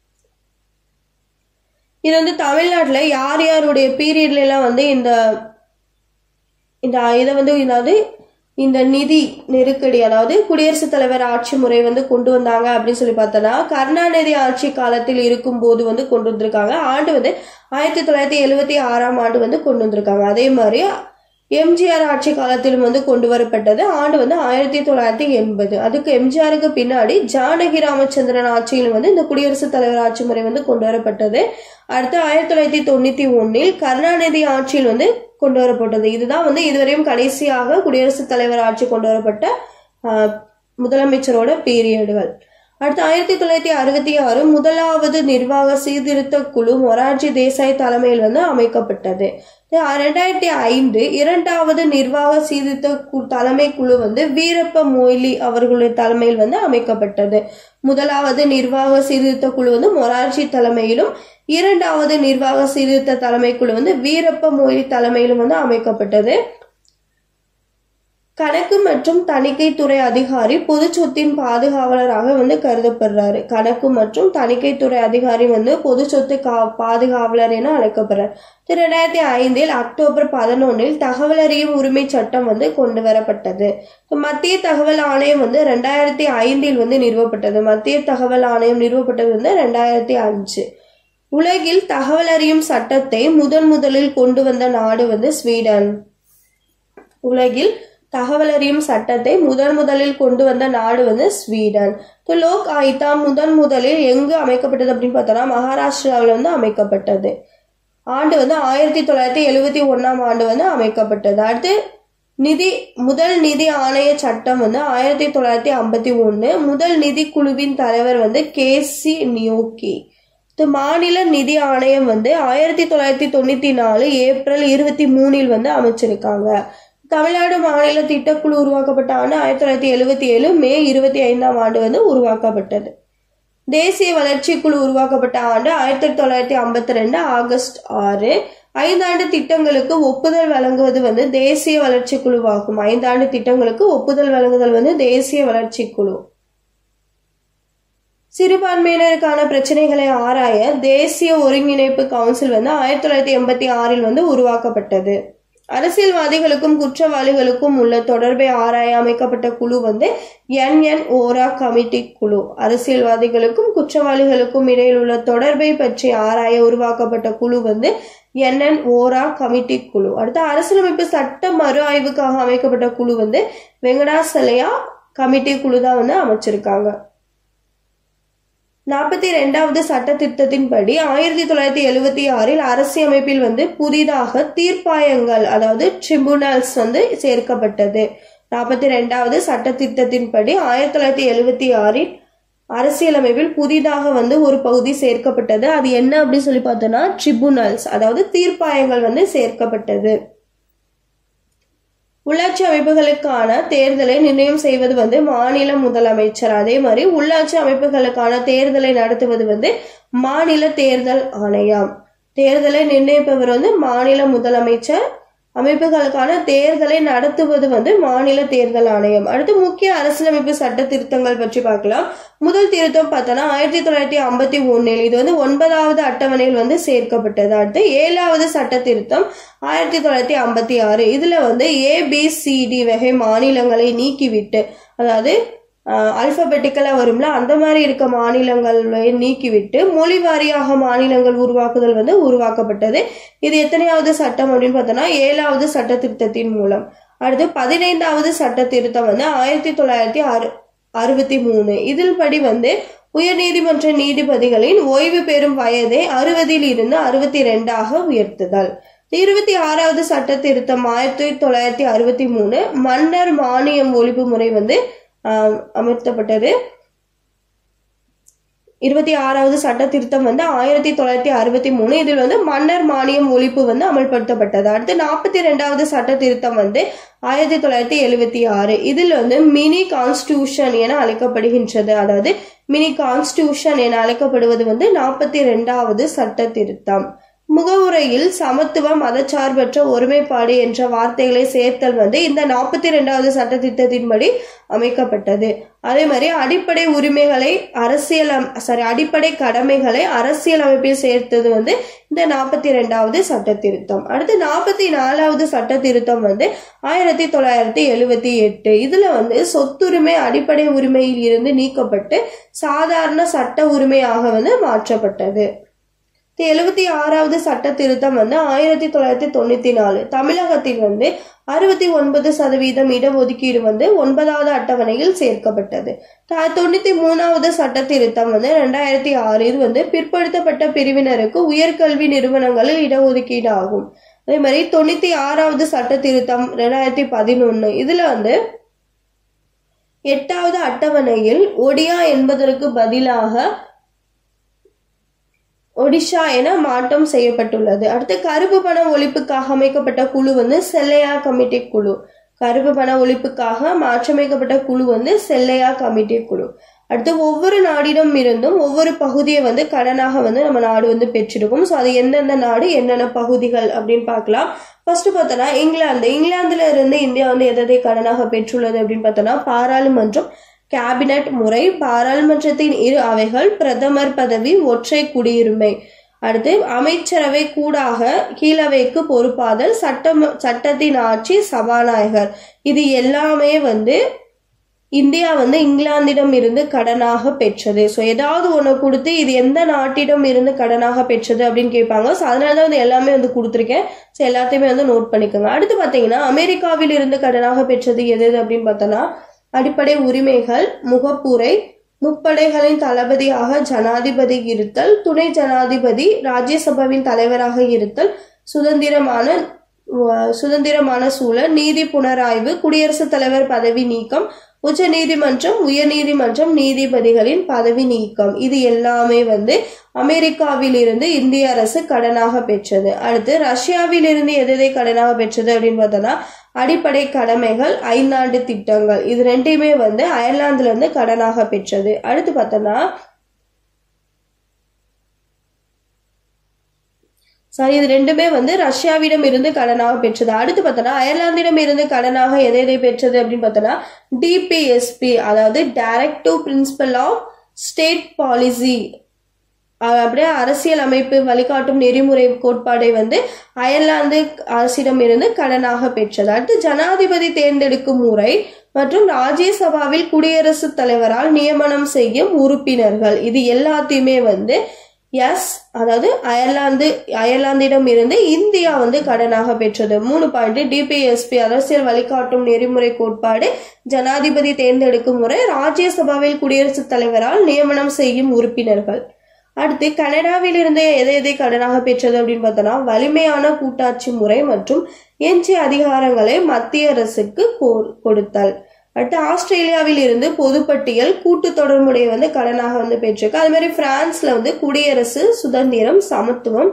இது வந்து தமிழ்நாட்டுல யார் யாருடைய பீரியட்ல எல்லாம் வந்து இந்த இந்த இதை வந்து அதாவது இந்த நிதி நெருக்கடி அதாவது குடியரசுத் தலைவர் ஆட்சி முறை வந்து கொண்டு வந்தாங்க அப்படின்னு சொல்லி பார்த்தோன்னா கருணாநிதி ஆட்சி காலத்தில் இருக்கும் போது வந்து கொண்டு வந்திருக்காங்க ஆண்டு வந்து ஆயிரத்தி தொள்ளாயிரத்தி எழுவத்தி ஆறாம் ஆண்டு வந்து கொண்டு வந்திருக்காங்க அதே மாதிரி எம்ஜிஆர் ஆட்சி காலத்திலும் வந்து கொண்டு வரப்பட்டது ஆண்டு வந்து ஆயிரத்தி தொள்ளாயிரத்தி எண்பது அதுக்கு எம்ஜிஆருக்கு பின்னாடி ஜானகி ராமச்சந்திரன் ஆட்சியிலும் வந்து இந்த குடியரசுத் தலைவர் ஆட்சி முறை வந்து கொண்டு வரப்பட்டது அடுத்து ஆயிரத்தி தொள்ளாயிரத்தி தொண்ணூத்தி ஒன்னில் கருணாநிதி ஆட்சியில் வந்து கொண்டு வரப்பட்டது இதுதான் வந்து இதுவரையும் கடைசியாக குடியரசுத் தலைவர் ஆட்சி கொண்டு வரப்பட்ட ஆஹ், முதலமைச்சரோட பீரியடுகள் அடுத்து ஆயிரத்தி தொள்ளாயிரத்தி அறுபத்தி ஆறு முதலாவது நிர்வாக சீர்திருத்த குழு மொரார்ஜி தேசாய் தலைமையில் வந்து அமைக்கப்பட்டது ரெண்டாயிரத்தி ஐந்து இரண்டாவது நிர்வாக சீர்திருத்த கு- தலைமை குழு வந்து வீரப்ப மொய்லி அவர்களுடைய தலைமையில் வந்து அமைக்கப்பட்டது முதலாவது நிர்வாக சீர்திருத்த குழு வந்து மொரார்ஜி தலைமையிலும் இரண்டாவது நிர்வாக சீர்திருத்த தலைமை குழு வந்து வீரப்ப மொய்லி தலைமையிலும் வந்து அமைக்கப்பட்டது கணக்கு மற்றும் தணிக்கைத்துறை அதிகாரி பொது சொத்தின் பாதுகாவலராக வந்து கருதப்படுறாரு கணக்கு மற்றும் தணிக்கைத்துறை அதிகாரி வந்து பொது சொத்து கா பாதுகாவலர் என அழைக்கப்படுறார் திரு ரெண்டாயிரத்தி ஐந்தில் அக்டோபர் பதினொன்னில் தகவல் அறியும் உரிமை சட்டம் வந்து கொண்டு வரப்பட்டது மத்திய தகவல் ஆணையம் வந்து ரெண்டாயிரத்தி ஐந்தில் வந்து நிறுவப்பட்டது மத்திய தகவல் ஆணையம் நிறுவப்பட்டது வந்து ரெண்டாயிரத்தி அஞ்சு உலகில் தகவல் அறியும் சட்டத்தை முதன் முதலில் கொண்டு வந்த நாடு வந்து ஸ்வீடன் உலகில் தகவல் அறியும் சட்டத்தை முதன் முதலில் கொண்டு வந்த நாடு வந்து ஸ்வீடன் இப்போ லோக் ஆயுதா முதன் முதலில் எங்கு அமைக்கப்பட்டது அப்படின்னு பார்த்தோம்னா மகாராஷ்டிராவில் வந்து அமைக்கப்பட்டது ஆண்டு வந்து ஆயிரத்தி தொள்ளாயிரத்தி எழுவத்தி ஒன்றாம் ஆண்டு வந்து அமைக்கப்பட்டது அடுத்து நிதி முதல் நிதி ஆணைய சட்டம் வந்து ஆயிரத்தி தொள்ளாயிரத்தி ஐம்பத்தி ஒன்று முதல் நிதி குழுவின் தலைவர் வந்து கே சி நியோக்கி இது மாநில நிதி ஆணையம் வந்து ஆயிரத்தி தொள்ளாயிரத்தி தொண்ணூத்தி நாலு ஏப்ரல் இருபத்தி மூணில் வந்து அமைச்சிருக்காங்க தமிழ்நாடு மாநில திட்டக்குழு உருவாக்கப்பட்ட ஆண்டு ஆயிரத்தி தொள்ளாயிரத்தி எழுவத்தி ஏழு மே இருபத்தி ஐந்தாம் ஆண்டு வந்து உருவாக்கப்பட்டது தேசிய வளர்ச்சி குழு உருவாக்கப்பட்ட ஆண்டு ஆயிரத்தி தொள்ளாயிரத்தி ஐம்பத்தி ரெண்டு ஆகஸ்ட் ஆறு ஐந்தாண்டு திட்டங்களுக்கு ஒப்புதல் வழங்குவது வந்து தேசிய வளர்ச்சி குழுவாகும் ஐந்தாண்டு திட்டங்களுக்கு ஒப்புதல் வழங்குதல் வந்து தேசிய வளர்ச்சி குழு சிறுபான்மையினருக்கான பிரச்சனைகளை ஆராய தேசிய ஒருங்கிணைப்பு கவுன்சில் வந்து ஆயிரத்தி தொள்ளாயிரத்தி எண்பத்தி ஆறில் வந்து உருவாக்கப்பட்டது அரசியல்வாதிகளுக்கும் குற்றவாளிகளுக்கும் உள்ள தொடர்பை ஆராய அமைக்கப்பட்ட குழு வந்து என்என் ஓரா கமிட்டி குழு அரசியல்வாதிகளுக்கும் குற்றவாளிகளுக்கும் இடையில் உள்ள தொடர்பை பற்றி ஆராய உருவாக்கப்பட்ட குழு வந்து என்என் ஓரா கமிட்டி குழு அடுத்து அரசியலமைப்பு சட்ட மறு ஆய்வுக்காக அமைக்கப்பட்ட குழு வந்து வெங்கடாசலையா கமிட்டி குழு தான் வந்து அமைச்சிருக்காங்க நாற்பத்தி ரெண்டாவது சட்ட திட்டத்தின்படி ஆயிரத்தி தொள்ளாயிரத்தி எழுவத்தி ஆறில் அரசியமைப்பில் வந்து புதிதாக தீர்ப்பாயங்கள் அதாவது ட்ரிபுனல்ஸ் வந்து சேர்க்கப்பட்டது நாற்பத்தி ரெண்டாவது சட்ட திட்டத்தின்படி ஆயிரத்தி தொள்ளாயிரத்தி எழுவத்தி ஆறில் அரசியலமைப்பில் புதிதாக வந்து ஒரு பகுதி சேர்க்கப்பட்டது அது என்ன அப்படின்னு சொல்லி பார்த்தோம்னா ட்ரிபுனல்ஸ் அதாவது தீர்ப்பாயங்கள் வந்து சேர்க்கப்பட்டது உள்ளாட்சி அமைப்புகளுக்கான தேர்தலை நிர்ணயம் செய்வது வந்து மாநில முதலமைச்சர் அதே மாதிரி உள்ளாட்சி அமைப்புகளுக்கான தேர்தலை நடத்துவது வந்து மாநில தேர்தல் ஆணையம் தேர்தலை நிர்ணயிப்பவர் வந்து மாநில முதலமைச்சர் அமைப்புகளுக்கான தேர்தலை நடத்துவது வந்து மாநில தேர்தல் ஆணையம் அடுத்து முக்கிய அரசியலமைப்பு சட்ட திருத்தங்கள் பற்றி பார்க்கலாம் முதல் திருத்தம் பார்த்தோன்னா ஆயிரத்தி தொள்ளாயிரத்தி ஐம்பத்தி ஒன்னில் இது வந்து ஒன்பதாவது அட்டவணையில் வந்து சேர்க்கப்பட்டது அடுத்து ஏழாவது சட்ட திருத்தம் ஆயிரத்தி தொள்ளாயிரத்தி ஐம்பத்தி ஆறு இதுல வந்து ஏபிசிடி வகை மாநிலங்களை நீக்கிவிட்டு அதாவது அல்பபெட்டிக்கலாக வரும்ல அந்த மாதிரி இருக்க மாநிலங்களை நீக்கிவிட்டு மொழி வாரியாக மாநிலங்கள் உருவாக்குதல் வந்து உருவாக்கப்பட்டது இது எத்தனையாவது சட்டம் அப்படின்னு பார்த்தோம்னா ஏழாவது சட்ட திருத்தத்தின் மூலம் அடுத்து பதினைந்தாவது சட்ட திருத்தம் வந்து ஆயிரத்தி தொள்ளாயிரத்தி அறு அறுபத்தி மூணு இதில் படி வந்து உயர்நீதிமன்ற நீதிபதிகளின் ஓய்வு பெறும் வயதை அறுபதில் இருந்து அறுபத்தி ரெண்டாக உயர்த்துதல் இருபத்தி ஆறாவது சட்ட திருத்தம் ஆயிரத்தி தொள்ளாயிரத்தி அறுபத்தி மூணு மன்னர் மானியம் ஒழிப்பு முறை வந்து அமர்த்தப்பட்டது இருபத்தி ஆறாவது சட்ட திருத்தம் வந்து ஆயிரத்தி தொள்ளாயிரத்தி அறுபத்தி மூணு இதில் வந்து மன்னர் மானியம் ஒழிப்பு வந்து அமல்படுத்தப்பட்டது அடுத்து நாற்பத்தி ரெண்டாவது சட்ட திருத்தம் வந்து ஆயிரத்தி தொள்ளாயிரத்தி எழுபத்தி ஆறு இதில் வந்து மினி கான்ஸ்டியூஷன் என அழைக்கப்படுகின்றது அதாவது மினி கான்ஸ்டியூஷன் என அழைக்கப்படுவது வந்து நாற்பத்தி ரெண்டாவது சட்ட திருத்தம் முகவுரையில் சமத்துவம் மதச்சார்பற்ற ஒருமைப்பாடு என்ற வார்த்தைகளை சேர்த்தல் வந்து இந்த நாற்பத்தி ரெண்டாவது சட்ட திட்டத்தின்படி அமைக்கப்பட்டது அதே மாதிரி அடிப்படை உரிமைகளை அரசியல் சாரி அடிப்படை கடமைகளை அரசியல் அமைப்பில் சேர்த்தது வந்து இந்த நாற்பத்தி ரெண்டாவது சட்ட திருத்தம் அடுத்து நாற்பத்தி நாலாவது சட்ட திருத்தம் வந்து ஆயிரத்தி தொள்ளாயிரத்தி எழுவத்தி எட்டு இதுல வந்து சொத்துரிமை அடிப்படை உரிமையில் இருந்து நீக்கப்பட்டு சாதாரண சட்ட உரிமையாக வந்து மாற்றப்பட்டது எழுபத்தி ஆறாவது சட்ட திருத்தம் வந்து ஆயிரத்தி தொள்ளாயிரத்தி தொண்ணூத்தி நாலு தமிழகத்தில் வந்து அறுபத்தி ஒன்பது சதவீதம் இடஒதுக்கீடு வந்து ஒன்பதாவது அட்டவணையில் சேர்க்கப்பட்டது தொண்ணூத்தி மூணாவது சட்ட திருத்தம் வந்து ரெண்டாயிரத்தி ஆறு இது வந்து பிற்படுத்தப்பட்ட பிரிவினருக்கு உயர்கல்வி நிறுவனங்களில் இடஒதுக்கீடு ஆகும் அதே மாதிரி தொண்ணூத்தி ஆறாவது சட்ட திருத்தம் ரெண்டாயிரத்தி பதினொன்னு இதுல வந்து எட்டாவது அட்டவணையில் ஒடியா என்பதற்கு பதிலாக ஒடிஷா என மாற்றம் செய்யப்பட்டுள்ளது அடுத்து கருப்பு பண ஒழிப்புக்காக அமைக்கப்பட்ட குழு வந்து செல்லையா கமிட்டி குழு கருப்பு பண ஒழிப்புக்காக மாற்றமைக்கப்பட்ட குழு வந்து செல்லையா கமிட்டி குழு அடுத்து ஒவ்வொரு நாடிடம் இருந்தும் ஒவ்வொரு பகுதியை வந்து கடனாக வந்து நம்ம நாடு வந்து பெற்றிருக்கும் ஸோ அது எந்தெந்த நாடு என்னென்ன பகுதிகள் அப்படின்னு பார்க்கலாம் ஃபர்ஸ்ட் பார்த்தோன்னா இங்கிலாந்து இங்கிலாந்துல இருந்து இந்தியா வந்து எதை கடனாக பெற்றுள்ளது அப்படின்னு பார்த்தோன்னா பாராளுமன்றம் கேபினட் முறை பாராளுமன்றத்தின் இரு அவைகள் பிரதமர் பதவி ஒற்றை குடியுரிமை அடுத்து அமைச்சரவை கூடாக கீழவைக்கு பொறுப்பாதல் சட்டம் சட்டத்தின் ஆட்சி சபாநாயகர் இது எல்லாமே வந்து இந்தியா வந்து இங்கிலாந்திடம் இருந்து கடனாக பெற்றது ஸோ ஏதாவது ஒன்று கொடுத்து இது எந்த நாட்டிடம் இருந்து கடனாக பெற்றது அப்படின்னு கேட்பாங்க ஸோ அதனால தான் வந்து எல்லாமே வந்து கொடுத்துருக்கேன் ஸோ எல்லாத்தையுமே வந்து நோட் பண்ணிக்கோங்க அடுத்து பார்த்தீங்கன்னா அமெரிக்காவில் இருந்து கடனாக பெற்றது எது அப்படின்னு பார்த்தோன்னா அடிப்படை உரிமைகள் முகப்புரை முப்படைகளின் தளபதியாக ஜனாதிபதி இருத்தல் துணை ஜனாதிபதி ராஜ்யசபாவின் தலைவராக இருத்தல் சுதந்திரமான சுதந்திரமான சூழல் நீதி புனராய்வு குடியரசுத் தலைவர் பதவி நீக்கம் உச்ச நீதிமன்றம் உயர் நீதிமன்றம் நீதிபதிகளின் பதவி நீக்கம் இது எல்லாமே வந்து அமெரிக்காவில் இருந்து இந்திய அரசு கடனாக பெற்றது அடுத்து ரஷ்யாவில் இருந்து எதை கடனாக பெற்றது அப்படின்னு பார்த்தோம்னா அடிப்படை கடமைகள் ஐந்தாண்டு திட்டங்கள் இது ரெண்டையுமே வந்து அயர்லாந்துல இருந்து கடனாக பெற்றது அடுத்து பார்த்தோம்னா சாரி இது ரெண்டுமே வந்து ரஷ்யாவிடம் இருந்து கடனாக பெற்றது அடுத்து பார்த்தோன்னா அயர்லாந்திடம் இருந்து கடனாக எதை எதை பெற்றது அப்படின்னு பார்த்தோன்னா டிபிஎஸ்பி அதாவது directive principle of state policy அப்படியே அரசியல் அமைப்பு வழிகாட்டும் நெறிமுறை கோட்பாடை வந்து அயர்லாந்து அரசிடம் இருந்து கடனாக பெற்றது அடுத்து ஜனாதிபதி தேர்ந்தெடுக்கும் முறை மற்றும் ராஜ்யசபாவில் குடியரசுத் தலைவரால் நியமனம் செய்யும் உறுப்பினர்கள் இது எல்லாத்தையுமே வந்து எஸ் அதாவது அயர்லாந்து அயர்லாந்திடம் இருந்து இந்தியா வந்து கடனாக பெற்றது மூணு பாயிண்ட் டிபிஎஸ்பி அரசியல் வழிகாட்டும் நெறிமுறை கோட்பாடு ஜனாதிபதி தேர்ந்தெடுக்கும் முறை ராஜ்யசபாவில் குடியரசுத் தலைவரால் நியமனம் செய்யும் உறுப்பினர்கள் அடுத்து கனடாவில் இருந்து எதை எதை கடனாக பெற்றது அப்படின்னு பார்த்தோம்னா வலிமையான கூட்டாட்சி முறை மற்றும் எஞ்சிய அதிகாரங்களை மத்திய அரசுக்கு கொடுத்தல் அடுத்து ஆஸ்திரேலியாவில் இருந்து பொதுப்பட்டியல் கூட்டு தொடர்புடைய வந்து கடனாக வந்து பெற்றிருக்கு அது மாதிரி பிரான்ஸ்ல வந்து குடியரசு சுதந்திரம் சமத்துவம்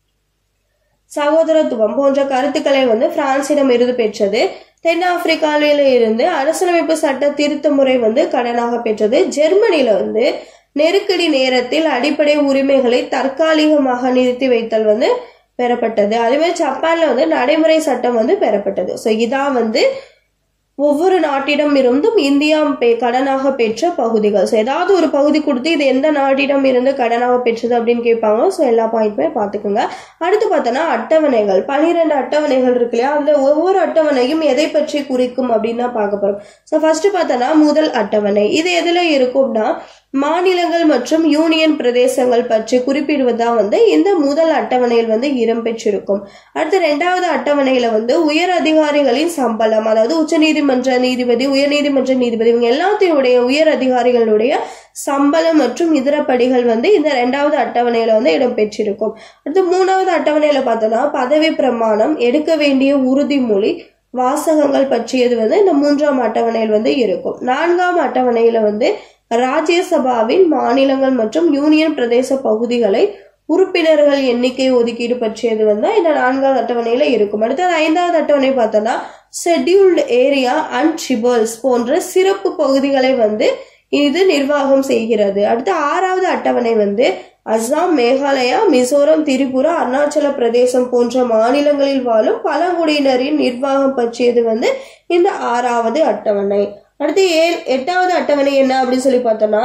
சகோதரத்துவம் போன்ற கருத்துக்களை வந்து பிரான்சிடம் இருந்து பெற்றது தென்னாப்பிரிக்காவில இருந்து அரசியலமைப்பு சட்ட திருத்த முறை வந்து கடனாக பெற்றது ஜெர்மனில வந்து நெருக்கடி நேரத்தில் அடிப்படை உரிமைகளை தற்காலிகமாக நிறுத்தி வைத்தல் வந்து பெறப்பட்டது அதே மாதிரி ஜப்பான்ல வந்து நடைமுறை சட்டம் வந்து பெறப்பட்டது ஸோ இதான் வந்து ஒவ்வொரு நாட்டிடம் இருந்தும் இந்தியா கடனாக பெற்ற பகுதிகள் ஸோ ஏதாவது ஒரு பகுதி கொடுத்து இது எந்த நாட்டிடம் இருந்து கடனாக பெற்றது அப்படின்னு கேட்பாங்க ஸோ எல்லா பாயிண்ட்டுமே பார்த்துக்கோங்க அடுத்து பார்த்தோன்னா அட்டவணைகள் பன்னிரெண்டு அட்டவணைகள் இருக்கு இல்லையா அதில் ஒவ்வொரு அட்டவணையும் எதை பற்றி குறிக்கும் அப்படின்னு தான் பார்க்க போகிறோம் ஸோ ஃபர்ஸ்ட் பார்த்தோன்னா முதல் அட்டவணை இது எதில் இருக்கும்னா மாநிலங்கள் மற்றும் யூனியன் பிரதேசங்கள் பற்றி குறிப்பிடுவதா வந்து இந்த முதல் அட்டவணையில் வந்து இடம்பெற்றிருக்கும் அடுத்து ரெண்டாவது அட்டவணையில வந்து உயர் அதிகாரிகளின் சம்பளம் அதாவது உச்சநீதிமன்ற நீதிபதி உயர்நீதிமன்ற நீதிபதி இவங்க எல்லாத்தையுடைய உயர் அதிகாரிகளுடைய சம்பளம் மற்றும் இதர படிகள் வந்து இந்த ரெண்டாவது அட்டவணையில வந்து இடம்பெற்றிருக்கும் அடுத்து மூணாவது அட்டவணையில பார்த்தோம்னா பதவி பிரமாணம் எடுக்க வேண்டிய உறுதிமொழி வாசகங்கள் பற்றியது வந்து இந்த மூன்றாம் அட்டவணையில் வந்து இருக்கும் நான்காம் அட்டவணையில வந்து ராஜ்யசபாவின் மாநிலங்கள் மற்றும் யூனியன் பிரதேச பகுதிகளை உறுப்பினர்கள் எண்ணிக்கை ஒதுக்கீடு பற்றியது வந்து இந்த நான்காவது அட்டவணையில இருக்கும் அடுத்தது ஐந்தாவது அட்டவணை பார்த்தோம்னா ஷெட்யூல்டு ஏரியா அண்ட் ட்ரிபல்ஸ் போன்ற சிறப்பு பகுதிகளை வந்து இது நிர்வாகம் செய்கிறது அடுத்து ஆறாவது அட்டவணை வந்து அஸ்ஸாம் மேகாலயா மிசோரம் திரிபுரா அருணாச்சல பிரதேசம் போன்ற மாநிலங்களில் வாழும் பழங்குடியினரின் நிர்வாகம் பற்றியது வந்து இந்த ஆறாவது அட்டவணை அடுத்து ஏழு எட்டாவது அட்டவணை என்ன அப்படின்னு சொல்லி பார்த்தோம்னா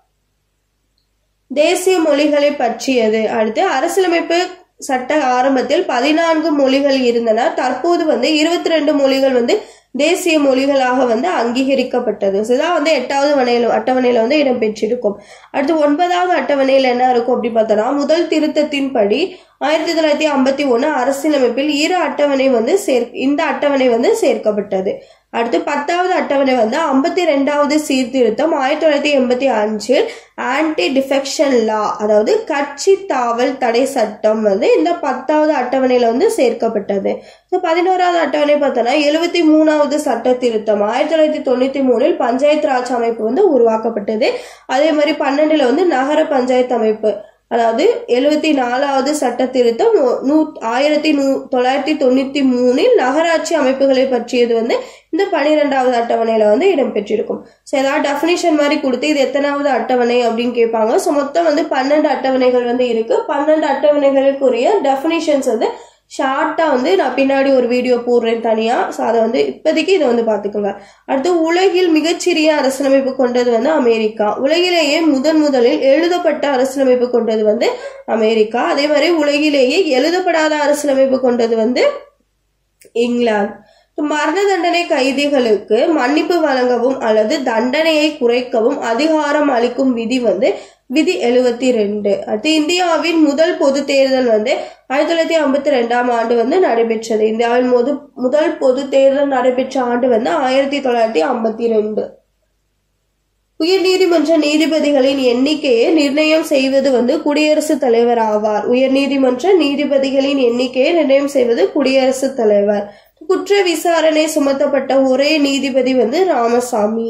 தேசிய மொழிகளை பற்றியது அடுத்து அரசியலமைப்பு சட்ட ஆரம்பத்தில் பதினான்கு மொழிகள் இருந்தன தற்போது வந்து இருபத்தி ரெண்டு மொழிகள் வந்து தேசிய மொழிகளாக வந்து அங்கீகரிக்கப்பட்டது இதுதான் வந்து எட்டாவது வணையில அட்டவணையில வந்து இடம்பெற்றிருக்கும் அடுத்து ஒன்பதாவது அட்டவணையில் என்ன இருக்கும் அப்படி பார்த்தோம்னா முதல் திருத்தத்தின்படி ஆயிரத்தி தொள்ளாயிரத்தி ஐம்பத்தி ஒன்று அரசியலமைப்பில் இரு அட்டவணை வந்து சேர் இந்த அட்டவணை வந்து சேர்க்கப்பட்டது அடுத்து பத்தாவது அட்டவணை வந்து ஐம்பத்தி ரெண்டாவது சீர்திருத்தம் ஆயிரத்தி தொள்ளாயிரத்தி எண்பத்தி அஞ்சில் ஆன்டி டிஃபெக்ஷன் லா அதாவது கட்சி தாவல் தடை சட்டம் வந்து இந்த பத்தாவது அட்டவணையில வந்து சேர்க்கப்பட்டது ஸோ பதினோராவது அட்டவணை பார்த்தோன்னா எழுபத்தி மூணாவது சட்ட திருத்தம் ஆயிரத்தி தொள்ளாயிரத்தி தொண்ணூத்தி மூணில் பஞ்சாயத்து ராஜ் அமைப்பு வந்து உருவாக்கப்பட்டது அதே மாதிரி பன்னெண்டுல வந்து நகர பஞ்சாயத்து அமைப்பு அதாவது எழுபத்தி நாலாவது சட்ட திருத்தம் நூ ஆயிரத்தி நூ தொள்ளாயிரத்தி தொண்ணூத்தி மூணில் நகராட்சி அமைப்புகளை பற்றியது வந்து இந்த பன்னிரெண்டாவது அட்டவணையில வந்து இடம்பெற்றிருக்கும் ஸோ ஏதாவது டெஃபினிஷன் மாதிரி கொடுத்து இது எத்தனாவது அட்டவணை அப்படின்னு கேட்பாங்க ஸோ மொத்தம் வந்து பன்னெண்டு அட்டவணைகள் வந்து இருக்கு பன்னெண்டு அட்டவணைகளுக்குரிய டெஃபினிஷன்ஸ் வந்து ஷார்ட்டாக வந்து நான் பின்னாடி ஒரு வீடியோ போடுறேன் தனியாக ஸோ அதை வந்து இப்போதைக்கு இதை வந்து பார்த்துக்கோங்க அடுத்து உலகில் மிகச்சிறிய அரசியலமைப்பு கொண்டது வந்து அமெரிக்கா உலகிலேயே முதன் முதலில் எழுதப்பட்ட அரசியலமைப்பு கொண்டது வந்து அமெரிக்கா அதே மாதிரி உலகிலேயே எழுதப்படாத அரசியலமைப்பு கொண்டது வந்து இங்கிலாந்து மரண தண்டனை கைதிகளுக்கு மன்னிப்பு வழங்கவும் அல்லது தண்டனையை குறைக்கவும் அதிகாரம் அளிக்கும் விதி வந்து விதி எழுபத்தி ரெண்டு அடுத்து இந்தியாவின் முதல் பொது தேர்தல் வந்து ஆயிரத்தி தொள்ளாயிரத்தி ஐம்பத்தி ரெண்டாம் ஆண்டு வந்து நடைபெற்றது இந்தியாவின் முது முதல் பொது தேர்தல் நடைபெற்ற ஆண்டு வந்து ஆயிரத்தி தொள்ளாயிரத்தி ஐம்பத்தி ரெண்டு உயர்நீதிமன்ற நீதிபதிகளின் எண்ணிக்கையை நிர்ணயம் செய்வது வந்து குடியரசுத் தலைவர் ஆவார் உயர்நீதிமன்ற நீதிபதிகளின் எண்ணிக்கையை நிர்ணயம் செய்வது குடியரசுத் தலைவர் குற்ற விசாரணை சுமத்தப்பட்ட ஒரே நீதிபதி வந்து ராமசாமி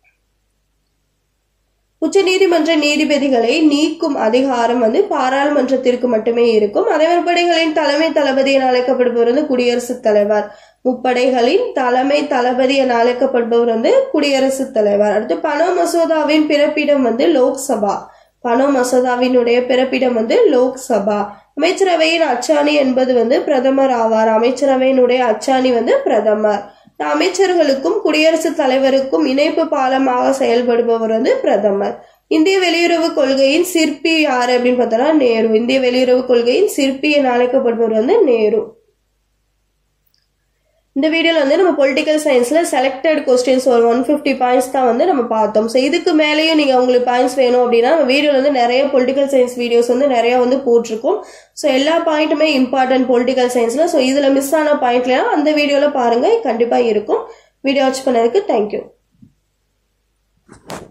உச்சநீதிமன்ற நீதிபதிகளை நீக்கும் அதிகாரம் வந்து பாராளுமன்றத்திற்கு மட்டுமே இருக்கும் அதே முப்படைகளின் தலைமை தளபதி என அழைக்கப்படுபவர் வந்து குடியரசுத் தலைவர் முப்படைகளின் தலைமை தளபதி என அழைக்கப்படுபவர் வந்து குடியரசுத் தலைவர் அடுத்து பண மசோதாவின் பிறப்பிடம் வந்து லோக்சபா பண மசோதாவினுடைய பிறப்பிடம் வந்து லோக்சபா அமைச்சரவையின் அச்சாணி என்பது வந்து பிரதமர் ஆவார் அமைச்சரவையினுடைய அச்சாணி வந்து பிரதமர் அமைச்சர்களுக்கும் குடியரசுத் தலைவருக்கும் இணைப்பு பாலமாக செயல்படுபவர் வந்து பிரதமர் இந்திய வெளியுறவு கொள்கையின் சிற்பி யாரு அப்படின்னு பார்த்தோம்னா நேரு இந்திய வெளியுறவு கொள்கையின் சிற்பி என அழைக்கப்படுபவர் வந்து நேரு இந்த வீடியோவில் வந்து நம்ம பொலிட்டிக்கல் சயின்ஸில் செலக்டட் கொஸ்டின்ஸ் ஒரு ஒன் ஃபிஃப்டி பாயிண்ட்ஸ் தான் வந்து நம்ம பார்த்தோம் ஸோ இதுக்கு மேலேயும் நீங்கள் உங்களுக்கு பாயிண்ட்ஸ் வேணும் அப்படின்னா நம்ம வீடியோவில் வந்து நிறைய பொலிட்டிக்கல் சயின்ஸ் வீடியோஸ் வந்து நிறைய வந்து போட்டிருக்கோம் ஸோ எல்லா பாயிண்ட்டுமே இம்பார்ட்டன்ட் பொலிட்டிக்கல் சயின்ஸில் ஸோ இதில் மிஸ் ஆன பாயிண்ட்லாம் அந்த வீடியோவில் பாருங்கள் கண்டிப்பாக இருக்கும் வீடியோ வாட்ச் பண்ணதுக்கு தேங்க்யூ